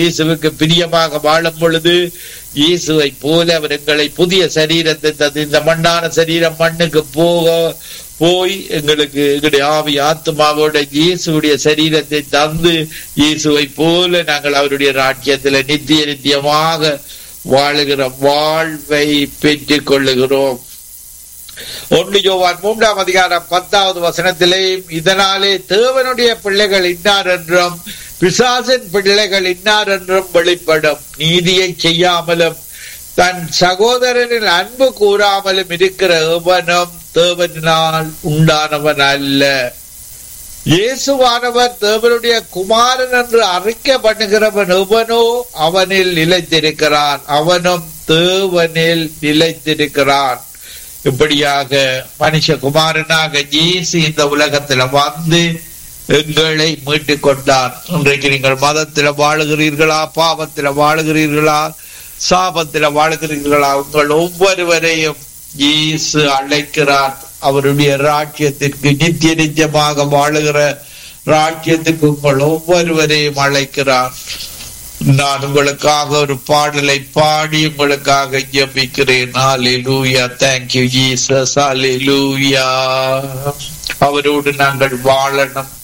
இயேசுவுக்கு பிரியமாக வாழும் பொழுது இயேசுவை போல அவர் எங்களை புதிய சரீரத்தை தந்து இந்த மண்ணான சரீரம் மண்ணுக்கு போக போய் எங்களுக்கு எங்களுடைய ஆவி ஆத்மாவோட இயேசுடைய சரீரத்தை தந்து இயேசுவை போல நாங்கள் அவருடைய ராஜ்யத்தில் நித்திய நித்தியமாக வாழுகிற வாழ்வை பெற்றுக் கொள்ளுகிறோம் ஒன்று யோவான் மூன்றாம் அதிகாரம் பத்தாவது வசனத்திலே இதனாலே தேவனுடைய பிள்ளைகள் இன்னார் என்றும் பிசாசின் பிள்ளைகள் இன்னார் என்றும் வெளிப்படும் நீதியை செய்யாமலும் தன் சகோதரனின் அன்பு கூறாமலும் இருக்கிற எவனும் தேவனால் உண்டானவன் அல்ல இயேசுவானவர் தேவனுடைய குமாரன் என்று அறிக்கை பண்ணுகிறவன் எவனோ அவனில் நிலைத்திருக்கிறான் அவனும் தேவனில் நிலைத்திருக்கிறான் இப்படியாக மனுஷகுமாரனாக இயேசு இந்த உலகத்துல வந்து எங்களை மீட்டுக் கொண்டார் இன்றைக்கு நீங்கள் மதத்துல வாழுகிறீர்களா பாவத்துல வாழுகிறீர்களா சாபத்துல வாழுகிறீர்களா உங்கள் ஒவ்வொருவரையும் இயேசு அழைக்கிறார் அவருடைய ராஜ்யத்திற்கு நித்திய நித்தியமாக வாழுகிற ராஜ்யத்துக்கு உங்கள் ஒவ்வொருவரையும் அழைக்கிறார் நான் உங்களுக்காக ஒரு பாடலை பாடி உங்களுக்காக ஜபிக்கிறேன் ஹalleluya thank you jesus hallelujah அவரோடு நாங்கள் வாழணும்